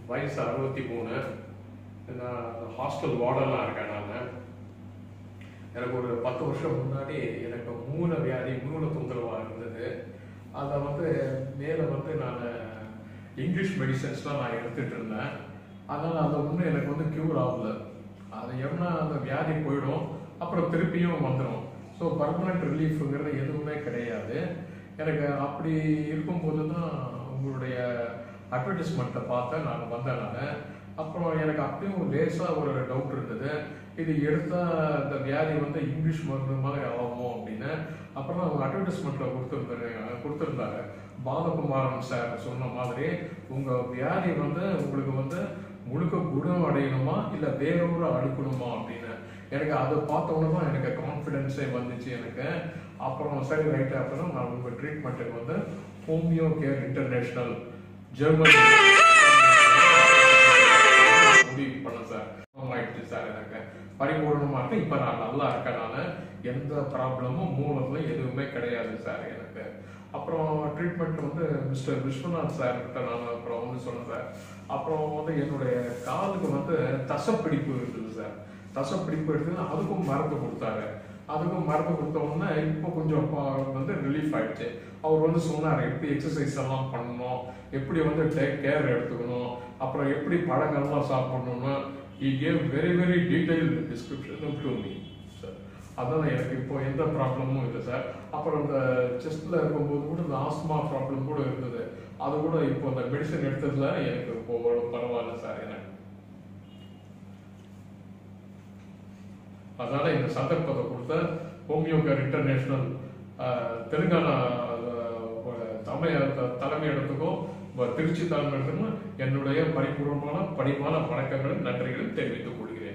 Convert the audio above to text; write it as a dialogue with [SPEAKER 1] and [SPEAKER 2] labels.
[SPEAKER 1] வயசு அறுபத்தி மூணு நான் ஹாஸ்டல் வார்டெல்லாம் இருக்கேன் நான் எனக்கு ஒரு பத்து வருஷம் முன்னாடி எனக்கு மூல வியாதி மூல தொந்தரவாக இருந்தது அதை வந்து மேலே வந்து நான் இங்கிலீஷ் மெடிசன்ஸ்லாம் நான் எடுத்துட்டு இருந்தேன் அதனால் அதை ஒன்றும் எனக்கு வந்து க்யூர் ஆகல அது எவ்வளோ அந்த வியாதி போயிடும் அப்புறம் திருப்பியும் வந்துடும் ஸோ பர்மனெண்ட் ரிலீஃபுங்கிறது எதுவுமே கிடையாது எனக்கு அப்படி இருக்கும்போது தான் உங்களுடைய அட்வர்டைஸ்மெண்ட்டை பார்த்தேன் நான் வந்தேன் நான் அப்புறம் எனக்கு அப்பயும் லேசாக ஒரு டவுட் இருந்தது இது எடுத்தா இந்த வியாதி வந்து இங்கிலீஷ் மருந்து மாதிரி ஆகுமோ அப்படின்னு அப்புறம் அவங்க அட்வர்டைஸ்மெண்ட்டில் கொடுத்துருந்தாங்க கொடுத்துருந்தாங்க பாலகுமாரன் சார் சொன்ன மாதிரி உங்கள் வியாதி வந்து உங்களுக்கு வந்து முழுக்க குணம் அடையணுமா இல்லை வேறொரு அடுக்கணுமா அப்படின்னு எனக்கு அதை பார்த்தோன்னே தான் எனக்கு கான்ஃபிடென்ஸே வந்துச்சு எனக்கு அப்புறம் சரி ரைட் அப்புறம் நான் உங்கள் ட்ரீட்மெண்ட்டுக்கு வந்து ஹோமியோ கேர் இன்டர்நேஷ்னல் ஜெர்மன் முடிவு பண்ணேன் சார் ஆயிடுச்சு சார் எனக்கு பரிபூர்ணமா இருக்கு இப்ப நான் நல்லா இருக்கேன் நான் எந்த ப்ராப்ளமும் மூலத்துல எதுவுமே கிடையாது சார் எனக்கு அப்புறம் ட்ரீட்மெண்ட் வந்து மிஸ்டர் விஸ்வநாத் சார் கிட்ட நான் அப்புறம் வந்து சொன்னேன் சார் அப்புறம் வந்து என்னுடைய காலுக்கு வந்து தசப்பிடிப்பு இருக்குது சார் தசப்பிடிப்பு இருக்குது அதுக்கும் மருந்து கொடுத்தாரு அதுக்கும் மருந்து கொடுத்த உடனே இப்போ கொஞ்சம் ப- வந்து ரிலீஃப் ஆயிடுச்சு அவர் வந்து சொன்னார் எப்படி எக்ஸசைஸ் எல்லாம் பண்ணணும் எப்படி வந்து டேக் கேர் எடுத்துக்கணும் அப்புறம் எப்படி பழங்கள்லாம் சாப்பிடணும்னு he gave very very detail description to me sir அதான் எனக்கு இப்போ எந்த ப்ராப்ளமும் இல்லை சார் அப்புறம் இந்த செஸ்ட்ல இருக்கும்போது கூட இந்த ஆஸ்மா ப்ராப்ளம் கூட இருந்தது அது கூட இப்போ இந்த மெடிசன் எடுத்ததுல எனக்கு இப்போ ஒரு பரவாயில்ல சார் எனக்கு அதனால இந்த சந்தர்ப்பத்தை கொடுத்த ஹோமியோகர் இன்டர்நேஷனல் தெலுங்கானா அஹ், தமிழ் தலைமையிடத்துக்கும் வ- திருச்சி தலைமையிடத்துக்கும் என்னுடைய பரிபூர்வமான பணிவான வணக்கங்களை நன்றிகளை தெரிவித்துக் கொள்கிறேன்